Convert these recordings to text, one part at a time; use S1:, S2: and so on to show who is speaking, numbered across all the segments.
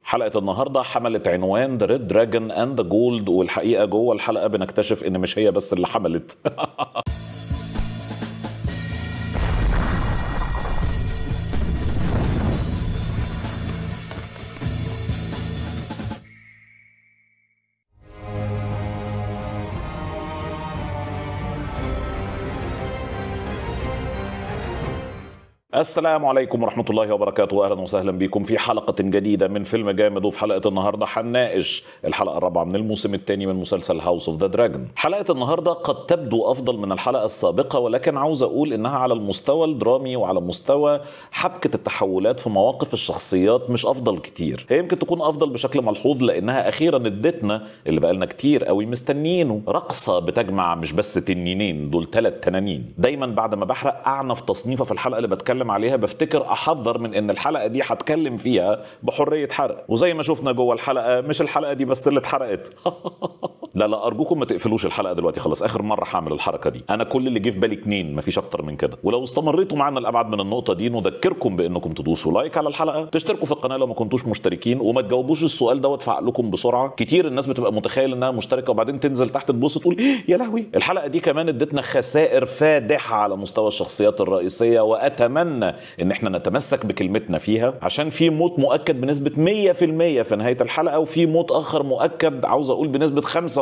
S1: حلقة النهاردة حملت عنوان ذا ريد دراجون اند ذا جولد والحقيقة جوه الحلقة بنكتشف ان مش هي بس اللي حملت السلام عليكم ورحمة الله وبركاته أهلا وسهلا بكم في حلقة جديدة من فيلم جامد وفي حلقة النهاردة هنناقش الحلقة الرابعة من الموسم الثاني من مسلسل هاوس اوف ذا دراجون حلقة النهاردة قد تبدو أفضل من الحلقة السابقة ولكن عاوز أقول إنها على المستوى الدرامي وعلى مستوى حبكة التحولات في مواقف الشخصيات مش أفضل كتير هي يمكن تكون أفضل بشكل ملحوظ لأنها أخيرا ادتنا اللي بقالنا كتير قوي مستنيينه رقصة بتجمع مش بس تنينين دول ثلاث تنانين دايما بعد ما بحرق أعنف تصنيفة في الحلقة اللي بتكلم عليها بفتكر احذر من ان الحلقه دي هتكلم فيها بحريه حرق وزي ما شفنا جوه الحلقه مش الحلقه دي بس اللي اتحرقت لا لا ارجوكم ما تقفلوش الحلقه دلوقتي خلاص اخر مره هعمل الحركه دي انا كل اللي جه في بالي اتنين مفيش اكتر من كده ولو استمريتوا معانا لابعد من النقطه دي نذكركم بانكم تدوسوا لايك على الحلقه تشتركوا في القناه لو ما كنتوش مشتركين وما تجاوبوش السؤال دوت في عقلكم بسرعه كتير الناس بتبقى متخيل انها مشتركه وبعدين تنزل تحت تبص تقول يا لهوي الحلقه دي كمان ادتنا خسائر فادحه على مستوى الشخصيات الرئيسيه واتمنى ان احنا نتمسك بكلمتنا فيها عشان في موت مؤكد بنسبه 100% في نهايه الحلقه وفي موت اخر مؤكد عاوز اقول بنسبه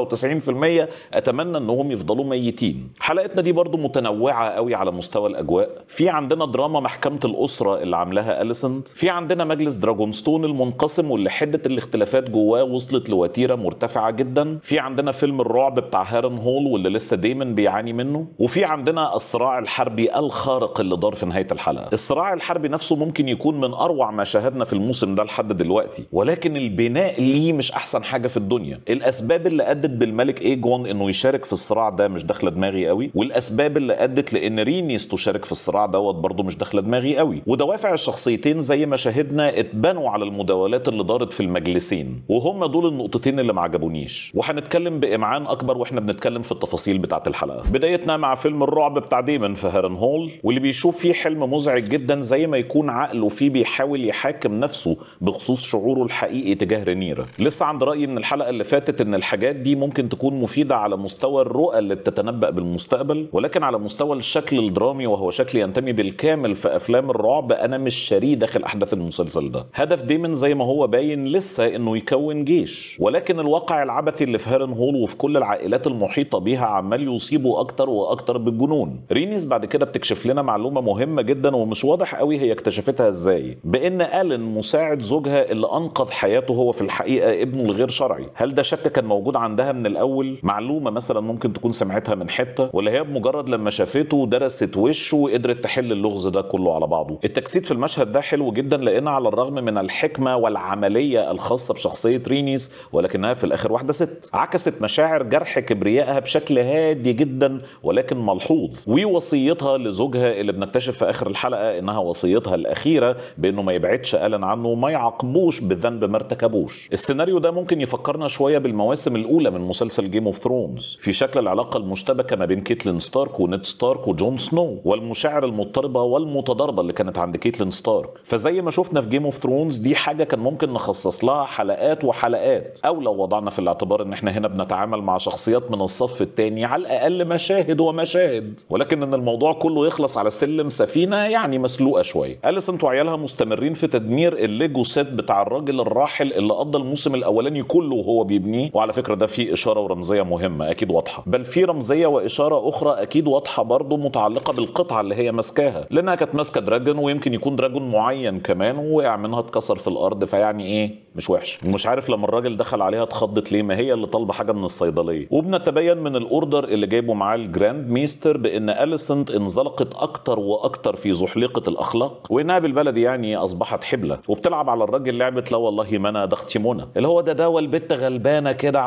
S1: 95% اتمنى انهم يفضلوا ميتين حلقتنا دي برضو متنوعه قوي على مستوى الاجواء في عندنا دراما محكمه الاسره اللي عاملاها اليسنت في عندنا مجلس دراجون ستون المنقسم واللي حده الاختلافات جواه وصلت لوتيره مرتفعه جدا في عندنا فيلم الرعب بتاع هارن هول واللي لسه دايمن بيعاني منه وفي عندنا الصراع الحربي الخارق اللي دار في نهايه الحلقه الصراع الحربي نفسه ممكن يكون من اروع ما شاهدنا في الموسم ده لحد دلوقتي ولكن البناء ليه مش احسن حاجه في الدنيا الاسباب اللي ادت بالملك ايجون انه يشارك في الصراع ده مش داخله دماغي قوي والاسباب اللي ادت لان رينيس تشارك في الصراع دوت برضه مش داخله دماغي قوي ودوافع الشخصيتين زي ما شاهدنا اتبنوا على المداولات اللي دارت في المجلسين وهم دول النقطتين اللي ما عجبونيش وهنتكلم بامعان اكبر واحنا بنتكلم في التفاصيل بتاعه الحلقه بدايتنا مع فيلم الرعب بتاع ديمن في هارن هول واللي بيشوف فيه حلم مزعج جدا زي ما يكون عقله فيه بيحاول يحاكم نفسه بخصوص شعوره الحقيقي تجاه رينيرا لسه عند رايي من الحلقه اللي فاتت ان الحاجات دي ممكن تكون مفيده على مستوى الرؤى اللي بتتنبأ بالمستقبل ولكن على مستوى الشكل الدرامي وهو شكل ينتمي بالكامل في افلام الرعب انا مش شاريه داخل احداث المسلسل ده هدف ديمن زي ما هو باين لسه انه يكون جيش ولكن الواقع العبثي اللي في هارن هول وفي كل العائلات المحيطه بيها عمال يصيبه اكتر واكتر بالجنون رينيس بعد كده بتكشف لنا معلومه مهمه جدا ومش واضح قوي هي اكتشفتها ازاي بان الن مساعد زوجها اللي انقذ حياته هو في الحقيقه ابنه الغير شرعي هل ده شك كان موجود عندها من الاول معلومه مثلا ممكن تكون سمعتها من حته ولا هي بمجرد لما شافته درست وشه وقدرت تحل اللغز ده كله على بعضه التجسيد في المشهد ده حلو جدا لان على الرغم من الحكمه والعمليه الخاصه بشخصيه رينيس ولكنها في الاخر واحده ست عكست مشاعر جرح كبريائها بشكل هادي جدا ولكن ملحوظ ووصيتها لزوجها اللي بنكتشف في اخر الحلقه انها وصيتها الاخيره بانه ما يبعدش الن عنه وما يعاقبوش بذنب ما ارتكبوش السيناريو ده ممكن يفكرنا شويه بالمواسم الاولى من مسلسل جيم اوف ثرونز في شكل العلاقه المشتبكه ما بين كيتلين ستارك ونيد ستارك وجون سنو والمشاعر المضطربه والمتضاربه اللي كانت عند كيتلين ستارك فزي ما شفنا في جيم اوف ثرونز دي حاجه كان ممكن نخصص لها حلقات وحلقات او لو وضعنا في الاعتبار ان احنا هنا بنتعامل مع شخصيات من الصف الثاني على الاقل مشاهد ومشاهد ولكن ان الموضوع كله يخلص على سلم سفينه يعني مسلوقه شويه اليسنت وعيالها مستمرين في تدمير الليجو سيت بتاع الراجل الراحل اللي قضى الموسم الاولاني كله وهو بيبنيه وعلى فكره ده فيه اشاره ورمزيه مهمه اكيد واضحه بل في رمزيه واشاره اخرى اكيد واضحه برضه متعلقه بالقطعه اللي هي ماسكاها لانها كانت ماسكه دراجون ويمكن يكون دراجون معين كمان ووقع منها اتكسر في الارض فيعني ايه مش وحش ومش عارف لما الراجل دخل عليها اتخضت ليه ما هي اللي طالبه حاجه من الصيدليه وبنتبين من الاوردر اللي جايبه معاه الجراند ميستر بان اليسنت انزلقت اكتر واكتر في زحليقه الاخلاق وانها بالبلد يعني اصبحت حبله وبتلعب على الراجل لعبه لا والله ما انا ده اختي منى اللي هو ده ده والبت غلبانه كده عاوزه اراعيها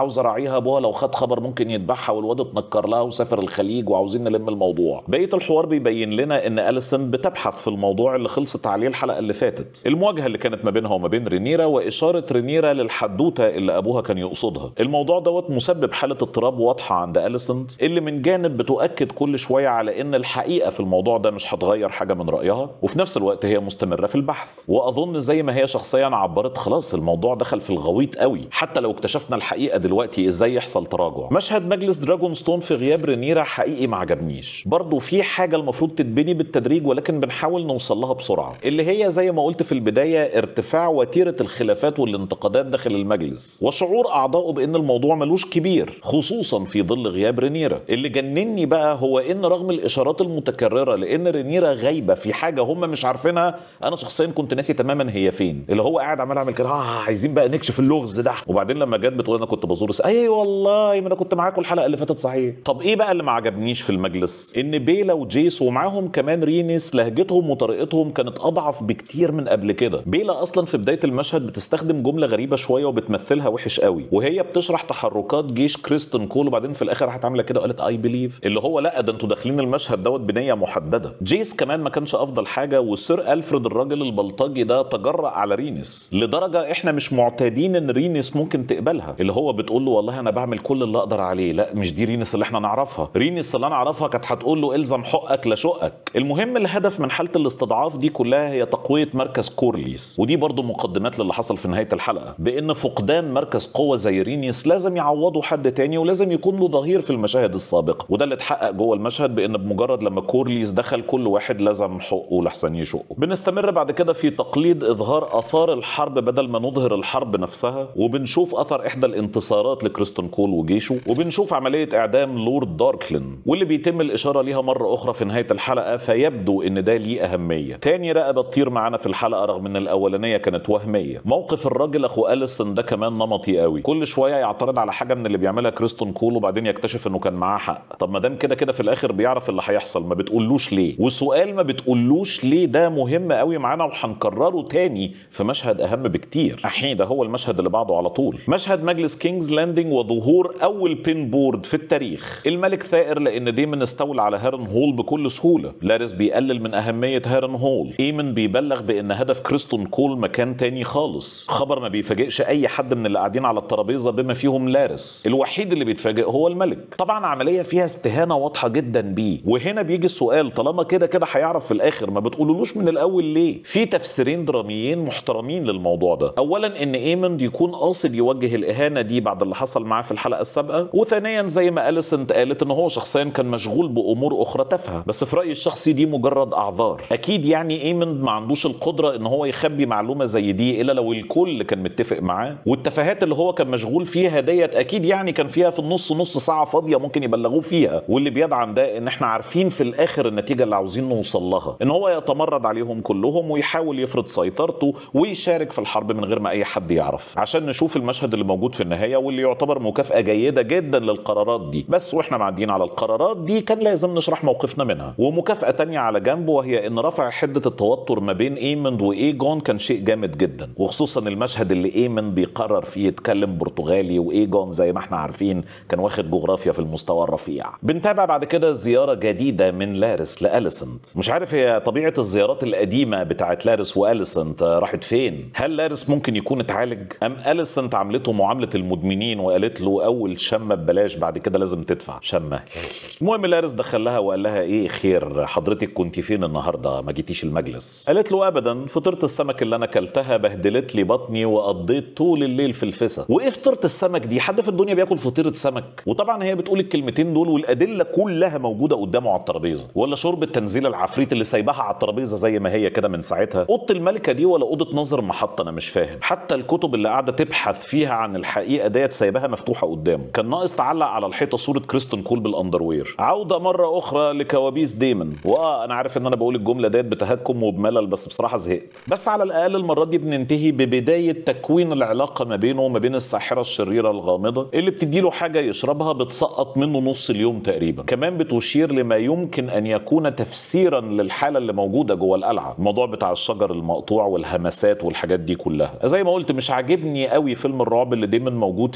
S1: عليها ابوها لو خد خبر ممكن يذبحها والواد اتنكر لها وسافر الخليج وعاوزين نلم الموضوع بقيه الحوار بيبين لنا ان اليسون بتبحث في الموضوع اللي خلصت عليه الحلقه اللي فاتت المواجهه اللي كانت ما بينها وما بين رينيرا واشاره رينيرا للحدوته اللي ابوها كان يقصدها الموضوع دوت مسبب حاله اضطراب واضحه عند اليسون اللي من جانب بتؤكد كل شويه على ان الحقيقه في الموضوع ده مش هتغير حاجه من رايها وفي نفس الوقت هي مستمره في البحث واظن زي ما هي شخصيا عبرت خلاص الموضوع دخل في الغويط قوي حتى لو اكتشفنا الحقيقه دلوقتي ازاي يحصل تراجع مشهد مجلس دراجون ستون في غياب رينيرا حقيقي ما عجبنيش برضه في حاجه المفروض تتبني بالتدريج ولكن بنحاول نوصل لها بسرعه اللي هي زي ما قلت في البدايه ارتفاع وتيره الخلافات والانتقادات داخل المجلس وشعور اعضائه بان الموضوع ملوش كبير خصوصا في ظل غياب رينيرا اللي جنني بقى هو ان رغم الاشارات المتكرره لان رينيرا غايبه في حاجه هم مش عارفينها انا شخصيا كنت ناسي تماما هي فين اللي هو قاعد عمال اعمل كده اه عايزين بقى نكشف اللغز ده وبعدين لما جت بتقول انا كنت بزور اي أيوة والله ما انا كنت معاكم الحلقه اللي فاتت صحيح طب ايه بقى اللي ما عجبنيش في المجلس ان بيلا وجيس ومعاهم كمان رينيس لهجتهم وطريقتهم كانت اضعف بكتير من قبل كده بيلا اصلا في بدايه المشهد بتستخدم جمله غريبه شويه وبتمثلها وحش قوي وهي بتشرح تحركات جيش كريستون كول وبعدين في الاخر راحت عامله كده وقالت اي بليف اللي هو لا ده انتوا داخلين المشهد دوت بنيه محدده جيس كمان ما كانش افضل حاجه وسير الفريد الراجل البلطجي ده تجرأ على رينيس لدرجه احنا مش معتادين ان رينيس ممكن تقبلها اللي هو بتقول له والله انا بعمل كل اللي اقدر عليه لا مش دي رينيس اللي احنا نعرفها رينيس اللي انا اعرفها كانت هتقول له الزم حقك لشقك المهم الهدف من حاله الاستضعاف دي كلها هي تقويه مركز كورليس ودي برضو مقدمات للي حصل في نهايه الحلقه بان فقدان مركز قوه زي رينيس لازم يعوضه حد تاني ولازم يكون له ظهير في المشاهد السابقه وده اللي اتحقق جوه المشهد بان بمجرد لما كورليس دخل كل واحد لازم حقه لحسن يشقه بنستمر بعد كده في تقليد اظهار اثار الحرب بدل ما نظهر الحرب نفسها وبنشوف اثر احدى الانتصارات لكريستون كول وجيشه وبنشوف عمليه اعدام لورد داركلين واللي بيتم الاشاره ليها مره اخرى في نهايه الحلقه فيبدو ان ده ليه اهميه تاني رقبه تطير معانا في الحلقه رغم ان الاولانيه كانت وهميه موقف الراجل اخو اليسون ده كمان نمطي قوي كل شويه يعترض على حاجه من اللي بيعملها كريستون كول وبعدين يكتشف انه كان معاه حق طب ما دام كده كده في الاخر بيعرف اللي هيحصل ما بتقولوش ليه وسؤال ما بتقولوش ليه ده مهم قوي معانا وهنكرره تاني في مشهد اهم بكتير احي ده هو المشهد اللي بعده على طول مشهد مجلس كينجز لاندنج وظهور اول بين بورد في التاريخ الملك ثائر لان ديمن استولى على هيرن هول بكل سهوله لارس بيقلل من اهميه هيرن هول ايمن بيبلغ بان هدف كريستون كول مكان تاني خالص خبر ما بيفاجئش اي حد من اللي قاعدين على الترابيزه بما فيهم لارس الوحيد اللي بيتفاجئ هو الملك طبعا عمليه فيها استهانه واضحه جدا بيه وهنا بيجي السؤال طالما كده كده هيعرف في الاخر ما بتقولولوش من الاول ليه في تفسيرين دراميين محترمين للموضوع ده اولا ان ايمن يكون قاصد يوجه الاهانه دي بعد اللي حصل معاه في الحلقه السابقه وثانيا زي ما اليسنت قالت ان هو شخصيا كان مشغول بامور اخرى تافهه بس في رايي الشخصي دي مجرد اعذار اكيد يعني ايمن ما عندوش القدره ان هو يخبي معلومه زي دي الا لو الكل كان متفق معاه والتفاهات اللي هو كان مشغول فيها ديت اكيد يعني كان فيها في النص نص ساعه فاضيه ممكن يبلغوه فيها واللي بيدعم ده ان احنا عارفين في الاخر النتيجه اللي عاوزين نوصل لها ان هو يتمرد عليهم كلهم ويحاول يفرض سيطرته ويشارك في الحرب من غير ما اي حد يعرف عشان نشوف المشهد اللي موجود في النهايه واللي يعتبر مكافاه جيده جدا للقرارات دي بس واحنا معديين على القرارات دي كان لازم نشرح موقفنا منها ومكافاه تانية على جنب وهي ان رفع حده التوتر ما بين ايمند وايجون كان شيء جامد جدا وخصوصا المشهد اللي ايمند بيقرر فيه يتكلم برتغالي وايجون زي ما احنا عارفين كان واخد جغرافيا في المستوى الرفيع بنتابع بعد كده زياره جديده من لارس لاليسنت مش عارف هي طبيعه الزيارات القديمه بتاعت لارس واليسنت راحت فين هل لارس ممكن يكون اتعالج ام اليسنت عملته معامله المدمنين وقالت له اول شمه ببلاش بعد كده لازم تدفع شمه المهم لارس دخل لها وقال لها ايه خير حضرتك كنت فين النهارده ما جيتيش المجلس قالت له ابدا فطرت السمك اللي انا اكلتها بهدلت لي بطني وقضيت طول الليل في الفسا وايه فطرت السمك دي حد في الدنيا بياكل فطيره سمك وطبعا هي بتقول الكلمتين دول والادله كلها موجوده قدامه على الترابيزه ولا شرب التنزيل العفريت اللي سايباها على الترابيزه زي ما هي كده من ساعتها اوضه الملكه دي ولا اوضه نظر محطه انا مش فاهم حتى الكتب اللي قاعده تبحث فيها عن الحقيقه ديت سايباها مفتوحه قدامه كان ناقص تعلق على الحيطه صوره كريستون كول بالاندروير عوده مره اخرى لكوابيس ديمن واه انا عارف ان انا بقول الجمله ديت بتهكم وبملل بس بصراحه زهقت بس على الاقل المره دي بننتهي ببدايه تكوين العلاقه ما بينه وما بين الساحره الشريره الغامضه اللي بتديله حاجه يشربها بتسقط منه نص اليوم تقريبا كمان بتشير لما يمكن ان يكون تفسيرا للحاله اللي موجوده جوه القلعه الموضوع بتاع الشجر المقطوع والهمسات والحاجات دي كلها زي ما قلت مش عاجبني قوي فيلم الرعب اللي دايما موجود فيه بس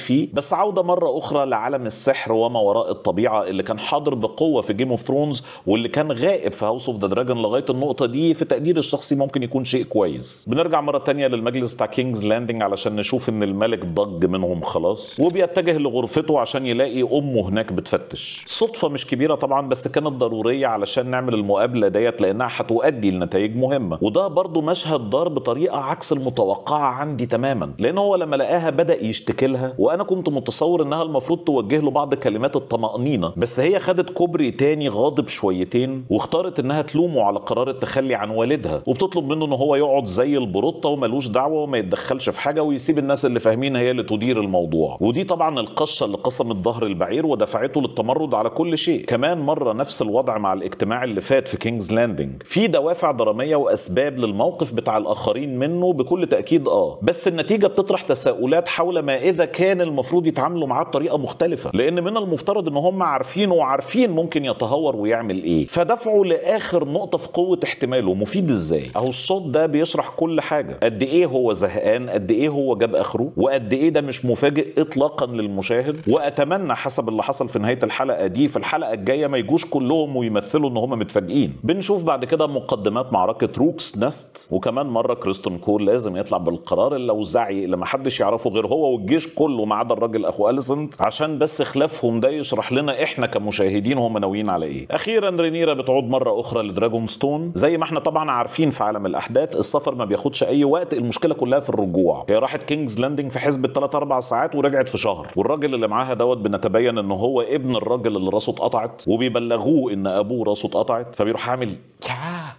S1: بس عوده مره اخرى لعالم السحر وما وراء الطبيعه اللي كان حاضر بقوه في جيم اوف ثرونز واللي كان غائب في هاوس اوف ذا دراجون لغايه النقطه دي في تقديري الشخصي ممكن يكون شيء كويس بنرجع مره تانية للمجلس بتاع كينجز لاندنج علشان نشوف ان الملك ضج منهم خلاص وبيتجه لغرفته عشان يلاقي امه هناك بتفتش صدفه مش كبيره طبعا بس كانت ضروريه علشان نعمل المقابله ديت لانها هتؤدي لنتائج مهمه وده برضو مشهد دار بطريقه عكس المتوقعه عندي تماما لان هو لما لقاها بدا يشتكي لها وانا كنت متصور انها المفروض توجه له بعض كلمات الطمانينه بس هي خدت كوبري تاني غاضب شويتين واختارت انها تلومه على قرار التخلي عن والدها وبتطلب منه ان هو يقعد زي البروطه وملوش دعوه وما يتدخلش في حاجه ويسيب الناس اللي فاهمين هي اللي تدير الموضوع ودي طبعا القشه اللي قسمت ظهر البعير ودفعته للتمرد على كل شيء كمان مره نفس الوضع مع الاجتماع اللي فات في كينجز لاندنج في دوافع دراميه واسباب للموقف بتاع الاخرين منه بكل تاكيد اه بس النتيجه بتطرح تساؤلات حول ما اذا كان المفروض يتعاملوا معاه بطريقه مختلفه لان من المفترض ان هم عارفينه وعارفين ممكن يتهور ويعمل ايه فدفعوا لاخر نقطه في قوه احتماله مفيد ازاي اهو الصوت ده بيشرح كل حاجه قد ايه هو زهقان قد ايه هو جاب اخره وقد ايه ده مش مفاجئ اطلاقا للمشاهد واتمنى حسب اللي حصل في نهايه الحلقه دي في الحلقه الجايه ما يجوش كلهم ويمثلوا ان هم متفاجئين بنشوف بعد كده مقدمات معركه روكس نست وكمان مره كريستون كول لازم يطلع بالقرار اللوزعي اللي ما حدش يعرفه غير هو والجيش كله ما عدا الراجل اخو اليسنت عشان بس خلافهم ده يشرح لنا احنا كمشاهدين هم ناويين على ايه اخيرا رينيرا بتعود مره اخرى لدراجون ستون زي ما احنا طبعا عارفين في عالم الاحداث السفر ما بياخدش اي وقت المشكله كلها في الرجوع هي راحت كينجز لاندنج في حسبه 3 4 ساعات ورجعت في شهر والراجل اللي معاها دوت بنتبين ان هو ابن الراجل اللي راسه اتقطعت وبيبلغوه ان ابوه راسه اتقطعت فبيروح عامل ياه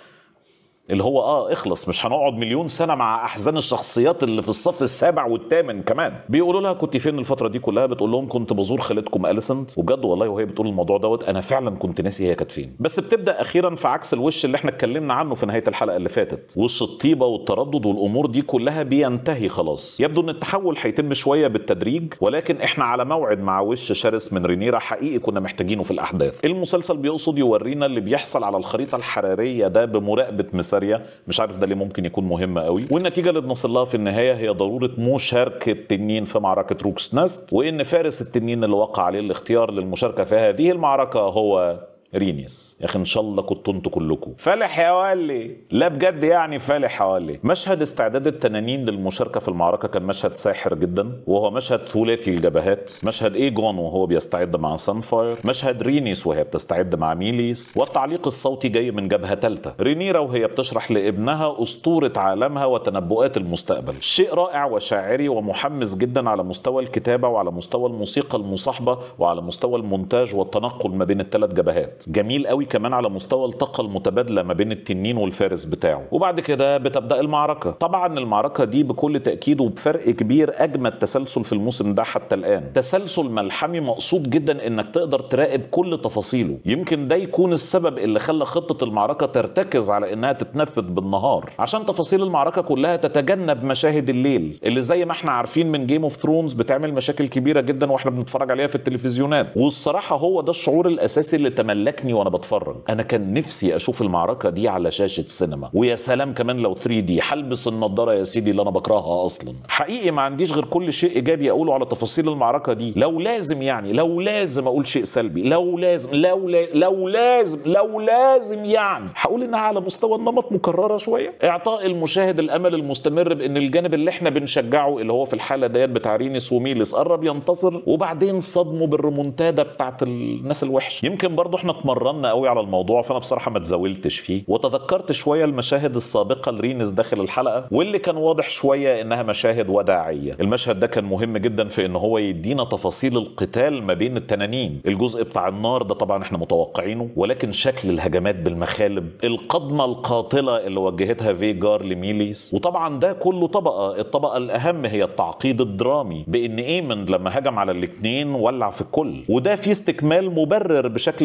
S1: اللي هو اه اخلص مش هنقعد مليون سنه مع احزان الشخصيات اللي في الصف السابع والثامن كمان بيقولوا لها كنت فين الفتره دي كلها بتقول لهم كنت بزور خالتكم اليسنت وبجد والله وهي بتقول الموضوع دوت انا فعلا كنت ناسي هي كانت فين بس بتبدا اخيرا في عكس الوش اللي احنا اتكلمنا عنه في نهايه الحلقه اللي فاتت وش الطيبه والتردد والامور دي كلها بينتهي خلاص يبدو ان التحول هيتم شويه بالتدريج ولكن احنا على موعد مع وش شرس من رينيرا حقيقي كنا محتاجينه في الاحداث المسلسل بيقصد يورينا اللي بيحصل على الخريطه الحراريه ده بمراقبه مساريا مش عارف ده ليه ممكن يكون مهم قوي والنتيجه اللي بنصل لها في النهايه هي ضروره مشاركه التنين في معركه روكس نست وان فارس التنين اللي وقع عليه الاختيار للمشاركه في هذه المعركه هو رينيس يا اخي ان شاء الله كنتوا انتوا كلكم فالح يا ولي لا بجد يعني فالح يا ولي مشهد استعداد التنانين للمشاركه في المعركه كان مشهد ساحر جدا وهو مشهد ثلاثي الجبهات مشهد ايجون وهو بيستعد مع سانفاير مشهد رينيس وهي بتستعد مع ميليس والتعليق الصوتي جاي من جبهه ثالثه رينيرا وهي بتشرح لابنها اسطوره عالمها وتنبؤات المستقبل شيء رائع وشاعري ومحمس جدا على مستوى الكتابه وعلى مستوى الموسيقى المصاحبه وعلى مستوى المونتاج والتنقل ما بين الثلاث جبهات جميل قوي كمان على مستوى الطاقة المتبادلة ما بين التنين والفارس بتاعه وبعد كده بتبدأ المعركة طبعا المعركة دي بكل تأكيد وبفرق كبير أجمد تسلسل في الموسم ده حتى الآن تسلسل ملحمي مقصود جدا إنك تقدر تراقب كل تفاصيله يمكن ده يكون السبب اللي خلى خطة المعركة ترتكز على إنها تتنفذ بالنهار عشان تفاصيل المعركة كلها تتجنب مشاهد الليل اللي زي ما احنا عارفين من جيم اوف ثرونز بتعمل مشاكل كبيرة جدا واحنا بنتفرج عليها في التلفزيونات والصراحة هو ده الشعور الأساسي اللي تملك ملكني وانا بتفرج انا كان نفسي اشوف المعركه دي على شاشه سينما ويا سلام كمان لو 3 دي هلبس النضاره يا سيدي اللي انا بكرهها اصلا حقيقي ما عنديش غير كل شيء ايجابي اقوله على تفاصيل المعركه دي لو لازم يعني لو لازم اقول شيء سلبي لو لازم لو لا لو لازم لو لازم يعني هقول انها على مستوى النمط مكرره شويه اعطاء المشاهد الامل المستمر بان الجانب اللي احنا بنشجعه اللي هو في الحاله ديت بتاع رينيس وميليس قرب ينتصر وبعدين صدمه بالريمونتادا بتاعت الناس الوحش يمكن برضه احنا اتمرنا قوي على الموضوع فانا بصراحه ما تزاولتش فيه وتذكرت شويه المشاهد السابقه لرينس داخل الحلقه واللي كان واضح شويه انها مشاهد وداعيه المشهد ده كان مهم جدا في ان هو يدينا تفاصيل القتال ما بين التنانين الجزء بتاع النار ده طبعا احنا متوقعينه ولكن شكل الهجمات بالمخالب القضمه القاتله اللي وجهتها فيجار لميليس وطبعا ده كله طبقه الطبقه الاهم هي التعقيد الدرامي بان ايمن لما هجم على الاثنين ولع في الكل وده في استكمال مبرر بشكل جيد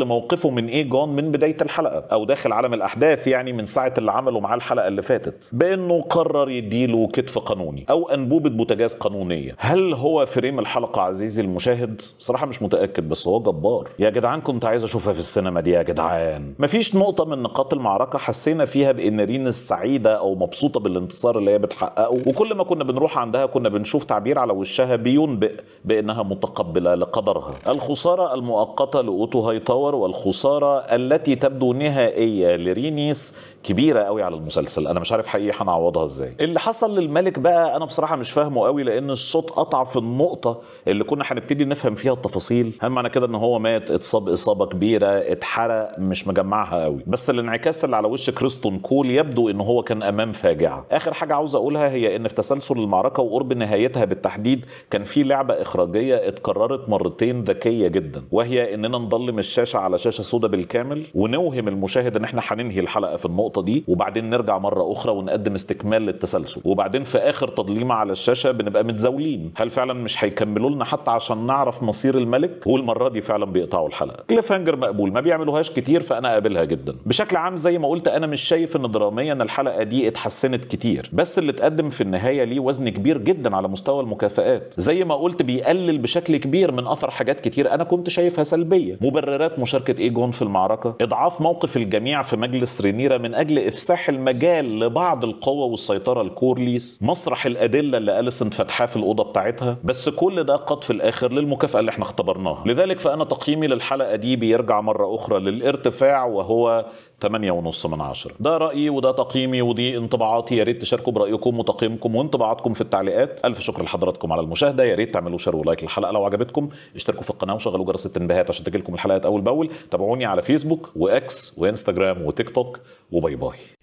S1: لموقفه من ايجون من بدايه الحلقه او داخل عالم الاحداث يعني من ساعه اللي عمله معاه الحلقه اللي فاتت بانه قرر يديله كتف قانوني او انبوبه بوتاجاز قانونيه هل هو فريم الحلقه عزيزي المشاهد صراحه مش متاكد بس هو جبار يا جدعان كنت عايز اشوفها في السينما دي يا جدعان مفيش نقطه من نقاط المعركه حسينا فيها بان رين السعيده او مبسوطه بالانتصار اللي هي بتحققه وكل ما كنا بنروح عندها كنا بنشوف تعبير على وشها بينبئ بانها متقبله لقدرها الخساره المؤقته لاوتو هاي تاور والخساره التي تبدو نهائيه لرينيس كبيره قوي على المسلسل انا مش عارف حقيقي هنعوضها ازاي اللي حصل للملك بقى انا بصراحه مش فاهمه قوي لان الشوط قطع في النقطه اللي كنا هنبتدي نفهم فيها التفاصيل هل معنى كده ان هو مات اتصاب اصابه كبيره اتحرق مش مجمعها قوي بس الانعكاس اللي على وش كريستون كول يبدو ان هو كان امام فاجعه اخر حاجه عاوز اقولها هي ان في تسلسل المعركه وقرب نهايتها بالتحديد كان في لعبه اخراجيه اتكررت مرتين ذكيه جدا وهي اننا نضلم الشاشه على شاشه سوداء بالكامل ونوهم المشاهد ان احنا هننهي الحلقه في النقطه دي وبعدين نرجع مره اخرى ونقدم استكمال للتسلسل وبعدين في اخر تضليمه على الشاشه بنبقى متزاولين هل فعلا مش هيكملوا لنا حتى عشان نعرف مصير الملك والمره دي فعلا بيقطعوا الحلقه كليف هانجر مقبول ما بيعملوهاش كتير فانا قابلها جدا بشكل عام زي ما قلت انا مش شايف ان دراميا الحلقه دي اتحسنت كتير بس اللي اتقدم في النهايه ليه وزن كبير جدا على مستوى المكافآت زي ما قلت بيقلل بشكل كبير من اثر حاجات كتير انا كنت شايفها سلبيه مبررات مشاركه ايجون في المعركه اضعاف موقف الجميع في مجلس رينيرا من اجل افساح المجال لبعض القوة والسيطرة الكورليس مسرح الأدلة اللي أليسنت فتحاه في الأوضة بتاعتها بس كل ده قد في الآخر للمكافأة اللي احنا اختبرناها لذلك فأنا تقييمي للحلقة دي بيرجع مرة أخرى للارتفاع وهو 8 ونص من عشرة ده رأيي وده تقييمي ودي انطباعاتي يا ريت تشاركوا برأيكم وتقييمكم وانطباعاتكم في التعليقات ألف شكر لحضراتكم على المشاهدة يا ريت تعملوا شير ولايك للحلقة لو عجبتكم اشتركوا في القناة وشغلوا جرس التنبيهات عشان تجيلكم الحلقات أول بأول تابعوني على فيسبوك وإكس وإنستجرام وتيك توك وباي باي